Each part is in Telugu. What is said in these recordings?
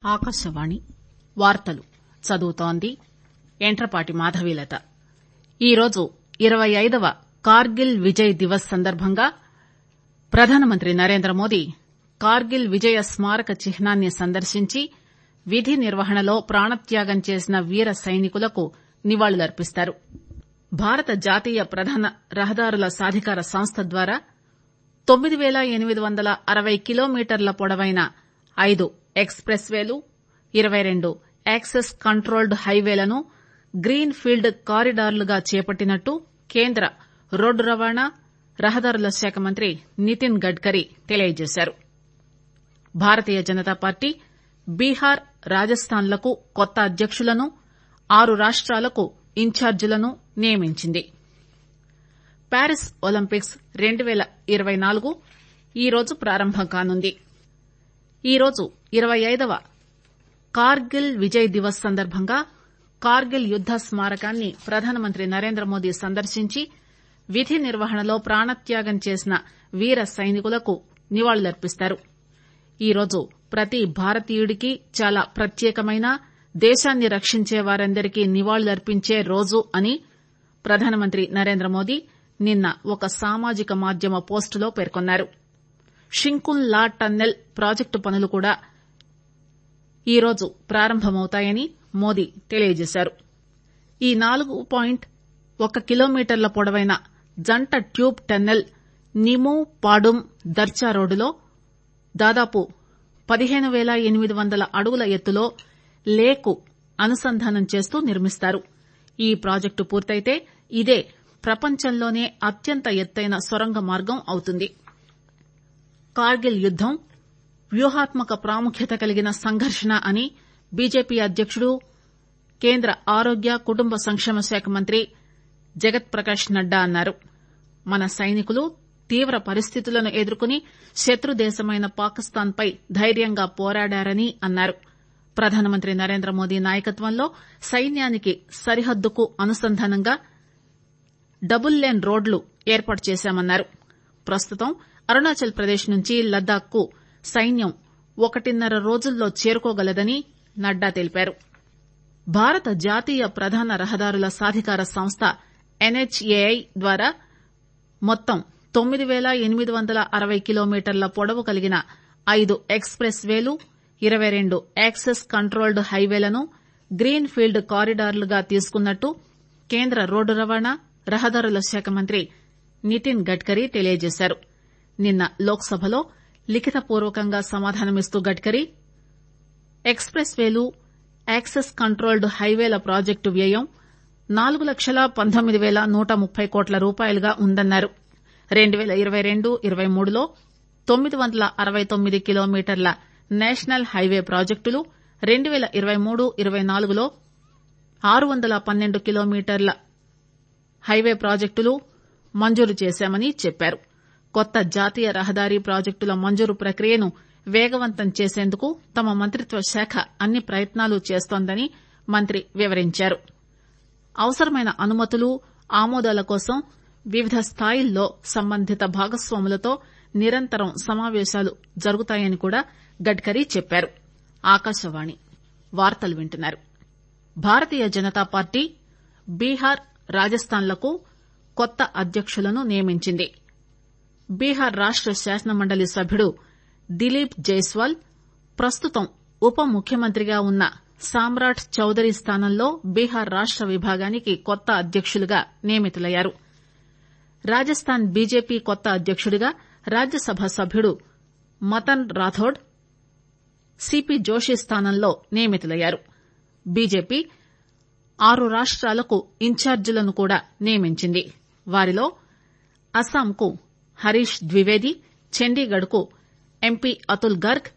ఆకాశవాణి వార్తలు చదువుతోంది యంట్రపాటి మాధవీలత ఈరోజు ఇరవై ఐదవ కార్గిల్ విజయ్ దివస్ సందర్బంగా ప్రధానమంత్రి నరేంద్రమోదీ కార్గిల్ విజయ స్మారక చిహ్నాన్ని సందర్శించి విధి నిర్వహణలో ప్రాణత్యాగం చేసిన వీర సైనికులకు నివాళులర్పిస్తారు భారత జాతీయ ప్రధాన రహదారుల సాధికార సంస్థ ద్వారా తొమ్మిది పేల ఎనిమిది వందల అరవై కిలోమీటర్ల పొడవైన ఐదు ఎక్స్ ప్రెస్ పేలు ఇరవై రెండు యాక్సెస్ కంట్రోల్డ్ హైవేలను గ్రీన్ ఫీల్డ్ కారిడార్లుగా చేపట్టినట్టు కేంద్ర రోడ్డు రవాణా రహదారుల శాఖ మంత్రి నితిన్ గడ్కరీ తెలియజేశారు భారతీయ జనతా పార్టీ బీహార్ రాజస్థాన్ లకు కొత్త అధ్యకులను ఆరు రాష్టాలకు ఇన్ఛార్జీలను నియమించింది ప్యారిస్ ఒలింపిక్స్ రెండు పేల ఇరవై నాలుగు ఈరోజు ప్రారంభం కానుంది ఈరోజు ఇరవై ఐదవ కార్గిల్ విజయ్ దివస్ సందర్బంగా కార్గిల్ యుద్ద స్మారకాన్ని ప్రధానమంత్రి నరేంద్రమోదీ సందర్శించి విధి నిర్వహణలో ప్రాణత్యాగం చేసిన వీర సైనికులకు నివాళులర్పిస్తారు ఈరోజు ప్రతి భారతీయుడికి చాలా ప్రత్యేకమైన దేశాన్ని రక్షించే వారందరికీ నివాళులర్పించే రోజు అని ప్రధానమంత్రి నరేంద్రమోదీ నిన్న ఒక సామాజిక మాధ్యమ పోస్టులో పేర్కొన్నారు షింకున్ లా టన్నెల్ ప్రాజెక్టు పనులు కూడా ఈరోజు ప్రారంభమవుతాయని మోదీ తెలియజేశారు ఈ నాలుగు పాయింట్ ఒక కిలోమీటర్ల పొడవైన జంట ట్యూబ్ టన్నెల్ నిము పాడుమ్ దర్చా రోడ్డులో దాదాపు పదిహేను పేల ఎనిమిది వందల అడుగుల ఎత్తులో లేకు అనుసంధానం చేస్తూ నిర్మిస్తారు ఈ ప్రాజెక్టు పూర్తయితే ఇదే ప్రపంచంలోనే అత్యంత ఎత్తైన సొరంగ మార్గం అవుతుంది కార్గిల్ యుద్దం వ్యూహాత్మక ప్రాముఖ్యత కలిగిన సంఘర్షణ అని బీజేపీ అధ్యకుడు కేంద్ర ఆరోగ్య కుటుంబ సంక్షేమ శాఖ మంత్రి జగత్ ప్రకాష్ నడ్డా అన్నారు మన సైనికులు తీవ్ర పరిస్థితులను ఎదుర్కొని శత్రుదేశమైన పాకిస్తాన్ పై ధైర్యంగా పోరాడారని అన్నారు ప్రధానమంత్రి నరేంద్రమోదీ నాయకత్వంలో సైన్యానికి సరిహద్దుకు అనుసంధానంగా డబుల్ లేన్ రోడ్లు ఏర్పాటు చేశామన్నారు ప్రస్తుతం అరుణాచల్ ప్రదేశ్ నుంచి లద్దాఖ్ కు సైన్యం ఒకటిన్నర రోజుల్లో చేరుకోగలదని నడ్డా తెలిపారు భారత జాతీయ ప్రధాన రహదారుల సాధికార సంస్థ ఎన్హెచ్ఏఐ ద్వారా మొత్తం తొమ్మిది పేల ఎనిమిది వందల అరవై కిలోమీటర్ల పొడవు కలిగిన ఐదు ఎక్స్ ప్రెస్ పేలు ఇరవై రెండు యాక్సెస్ కంట్రోల్డ్ హైవేలను గ్రీన్ ఫీల్డ్ కారిడార్లుగా తీసుకున్నట్టు కేంద్ర రోడ్డు రవాణా రహదారుల శాఖ మంత్రి నితిన్ గడ్కరీ తెలియజేశారు నిన్న లోక్ సభలో లిఖిత పూర్వకంగా సమాధానమిస్తూ గడ్కరీ ఎక్స్ ప్రెస్ పేలు యాక్సెస్ కంట్రోల్డ్ హైవేల ప్రాజెక్టు వ్యయం నాలుగు లక్షల పంతొమ్మిది పేల నూట ముప్పై కోట్ల రూపాయలుగా ఉందన్నారు రెండు పేల ఇరవై రెండు ఇరవై మూడులో తొమ్మిది వందల అరవై తొమ్మిది కిలోమీటర్ల నేషనల్ హైవే ప్రాజెక్టులు రెండు పేల ఇరవై మూడు ఇరవై నాలుగులో ఆరు వందల పన్నెండు కిలోమీటర్ల హైవే ప్రాజెక్టులు మంజూరు చేశామని చెప్పారు కొత్త జాతీయ రహదారి ప్రాజెక్టుల మంజూరు ప్రక్రియను వేగవంతం చేసేందుకు తమ మంత్రిత్వ శాఖ అన్ని ప్రయత్నాలు చేస్తోందని మంత్రి వివరించారు అవసరమైన అనుమతులు ఆమోదాల కోసం వివిధ స్థాయిల్లో సంబంధిత భాగస్వాములతో నిరంతరం సమావేశాలు జరుగుతాయని కూడా గడ్కరీ చెప్పారు ఆకాశవాణి వార్తలు వింటున్నారు భారతీయ జనతా పార్టీ బీహార్ రాజస్థాన్ లకు కొత్త అధ్యకులను నియమించింది బీహార్ రాష్ట శాసనమండలి సభ్యుడు దిలీప్ జైస్వాల్ ప్రస్తుతం ఉప ముఖ్యమంత్రిగా ఉన్న సామ్రాట్ చౌదరి స్థానంలో బీహార్ రాష్ట విభాగానికి కొత్త అధ్యకులుగా నియమితులయ్యారు రాజస్థాన్ బీజేపీ కొత్త అధ్యకుడిగా రాజ్యసభ సభ్యుడు మతన్ రాథోడ్ సీపీ జోషి స్థానంలో నియమితులయ్యారు బీజేపీ ఆరు రాష్టాలకు ఇన్ఛార్జీలను కూడా నియమించింది వారిలో అస్సాంకు హరీష్ ద్వివేది చండీగఢ్ కు ఎంపీ అతుల్ గర్గ్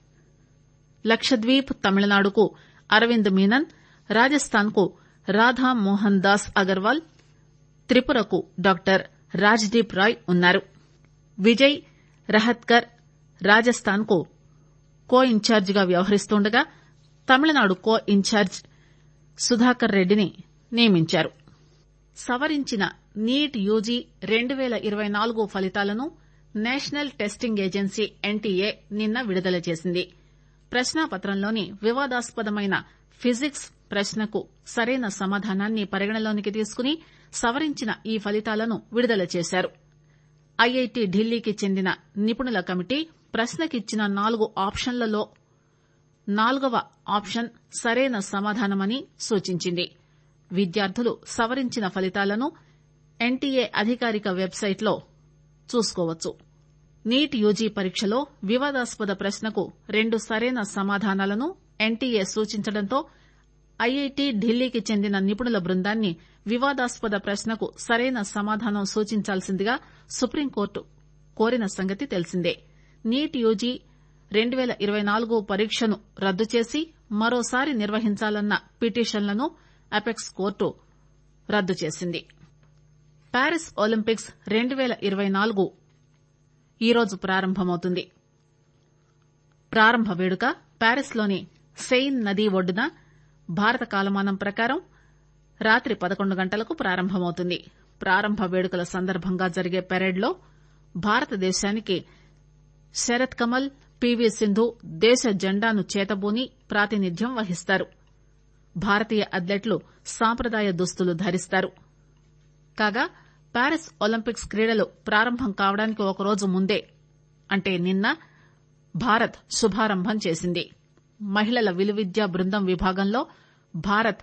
లక్షద్వీప్ తమిళనాడుకు అరవింద్ మీనన్ రాజస్థాన్ కు రాధా మోహన్ దాస్ అగర్వాల్ త్రిపురకు డాక్టర్ రాజ్దీప్ రాయ్ ఉన్నారు విజయ్ రహత్కర్ రాజస్థాన్ కు కో ఇన్ఛార్జిగా వ్యవహరిస్తుండగా తమిళనాడు కో ఇన్ఛార్జ్ సుధాకర్ రెడ్డిని నియమించారు సవరించిన నీట్ యూజీ రెండు పేల ఇరవై నాలుగు ఫలితాలను నేషనల్ టెస్టింగ్ ఏజెన్సీ ఎన్టీఏ నిన్న విడుదల చేసింది ప్రశ్నాపత్రంలోని వివాదాస్పదమైన ఫిజిక్స్ ప్రశ్నకు సరైన సమాధానాన్ని పరిగణలోకి తీసుకుని సవరించిన ఈ ఫలితాలను విడుదల చేశారు ఐఐటి ఢిల్లీకి చెందిన నిపుణుల కమిటీ ప్రశ్నకిచ్చిన నాలుగు ఆప్షన్లలో నాల్గవ ఆప్షన్ సరైన సమాధానమని సూచించింది విద్యార్థులు సవరించిన ఫలితాలను ఎన్టీఏ అధికారిక వెబ్సైట్లో చూసుకోవచ్చు నీట్ యూజీ పరీక్షలో వివాదాస్పద ప్రశ్నకు రెండు సరైన సమాధానాలను ఎన్టీఏ సూచించడంతో ఐఐటి ఢిల్లీకి చెందిన నిపుణుల బృందాన్ని వివాదాస్పద ప్రశ్నకు సరైన సమాధానం సూచించాల్సిందిగా సుప్రీంకోర్టు కోరిన సంగతి తెలిసిందే నీట్ యూజీ రెండు పేల ఇరవై నాలుగు పరీక్షను రద్దు చేసి మరోసారి నిర్వహించాలన్న పిటిషన్లను అపెక్స్ కోర్టు రద్దు చేసింది ప్యారిస్ ఒలింపిక్స్ రెండు పేల ఇరవై నాలుగు ఈరోజు ప్రారంభమవుతుంది ప్రారంభ వేడుక ప్యారిస్ లోని సెయిన్ నదీ ఒడ్డున భారత కాలమానం ప్రకారం రాత్రి పదకొండు గంటలకు ప్రారంభమవుతుంది ప్రారంభ వేడుకల సందర్భంగా జరిగే పెరేడ్లో భారతదేశానికి శరత్ కమల్ పీవీ సింధు దేశ జెండాను చేతబూని ప్రాతినిధ్యం వహిస్తారు భారతీయ అథ్లెట్లు సాంప్రదాయ దుస్తులు ధరిస్తారు కాగా ప్యారిస్ ఒలింపిక్స్ క్రీడలు ప్రారంభం కావడానికి ఒకరోజు ముందే అంటే నిన్న భారత్ శుభారంభం చేసింది మహిళల విలువిద్యా బృందం విభాగంలో భారత్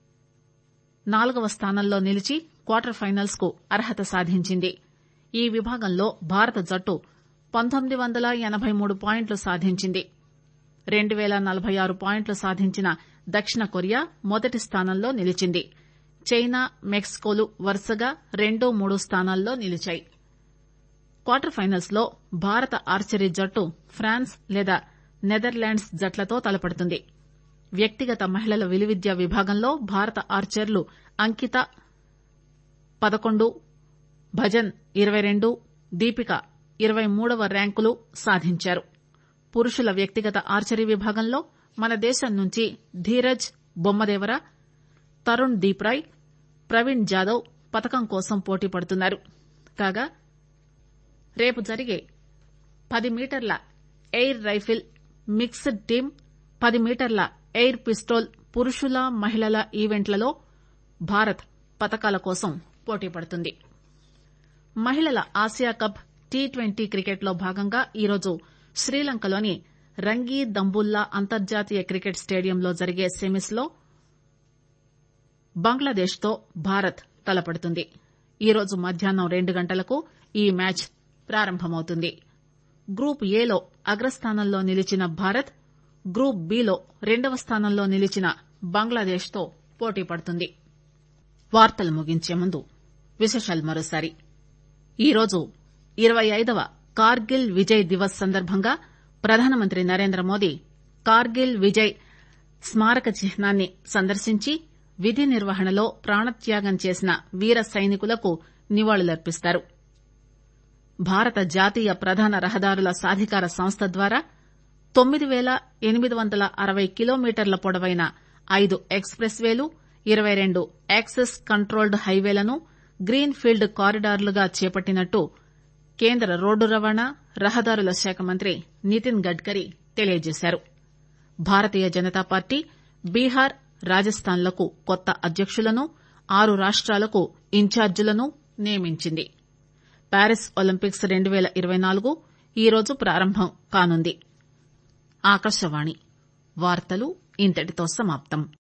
నాలుగవ స్థానంలో నిలిచి క్వార్టర్ ఫైనల్స్ కు అర్హత సాధించింది ఈ విభాగంలో భారత జట్టు పంతొమ్మిది వందల ఎనబై మూడు పాయింట్లు సాధించింది రెండు పేల నలబై ఆరు పాయింట్లు సాధించిన దక్షిణ కొరియా మొదటి స్థానంలో నిలిచింది చైనా మెక్సికోలు వరుసగా రెండు మూడు స్థానాల్లో నిలిచాయి క్వార్టర్ ఫైనల్స్ లో భారత ఆర్చరీ జట్టు ఫ్రాన్స్ లేదా నెదర్లాండ్స్ జట్లతో తలపడుతుంది వ్యక్తిగత మహిళల విలువిద్య విభాగంలో భారత ఆర్చర్లు అంకిత పదకొండు భజన్ ఇరవై రెండు దీపిక ఇరవై మూడవ ర్యాంకులు సాధించారు పురుషుల వ్యక్తిగత ఆర్చరీ విభాగంలో మన దేశం నుంచి ధీరజ్ బొమ్మదేవర తరుణ్ దీప్రాయ్ ప్రవీణ్ జాదవ్ పతకం కోసం పోటీ పడుతున్నారు కాగా రేపు జరిగే పది మీటర్ల ఎయిర్ రైఫిల్ మిక్స్డ్ టీం పది మీటర్ల ఎయిర్ పిస్తోల్ పురుషుల మహిళల ఈవెంట్లలో భారత్ పతకాల కోసం పోటీ పడుతుంది మహిళల ఆసియా కప్ టీ ట్వంటీ క్రికెట్లో భాగంగా ఈరోజు శ్రీలంకలోని రంగీ దంబుల్లా అంతర్జాతీయ క్రికెట్ స్టేడియంలో జరిగే సెమీస్ లో బంగ్లాదేశ్ తో భారత్ తలపడుతుంది ఈరోజు మధ్యాహ్నం రెండు గంటలకు ఈ మ్యాచ్ ప్రారంభమవుతుంది గ్రూప్ ఏలో అగ్రస్థానంలో నిలిచిన భారత్ గ్రూప్ బిలో రెండవ స్థానంలో నిలిచిన బంగ్లాదేశ్ తో పోటీ పడుతుంది వార్తలు ముగించే ముందు విశేషాలు మరోసారి ఈరోజు ఇరవై ఐదవ కార్గిల్ విజయ్ దివస్ సందర్భంగా ప్రధానమంత్రి నరేంద్ర మోదీ కార్గిల్ విజయ్ స్మారక చిహ్నాన్ని సందర్శించి విధి నిర్వహణలో ప్రాణత్యాగం చేసిన వీర సైనికులకు నివాళులర్పిస్తారు భారత జాతీయ ప్రధాన రహదారుల సాధికార సంస్థ ద్వారా తొమ్మిది పేల ఎనిమిది వందల అరవై కిలోమీటర్ల పొడవైన ఐదు ఎక్స్ ప్రెస్ వేలు ఇరవై రెండు యాక్సెస్ కంట్రోల్డ్ హైవేలను గ్రీన్ ఫీల్డ్ కారిడార్లుగా చేపట్టినట్టు కేంద్ర రోడ్డు రవాణా రహదారుల శాఖ మంత్రి నితిన్ గడ్కరీ తెలియజేశారు భారతీయ జనతా పార్టీ బీహార్ రాజస్థాన్ లకు కొత్త అధ్యకులను ఆరు రాష్టాలకు ఇన్ఛార్జీలను నియమించింది ప్యారిస్ ఒలింపిక్స్ రెండు పేల ఇరవై నాలుగు ఈరోజు ప్రారంభం కానుంది ఆకాశవాణి వార్తలు ఇంతటితో సమాప్తం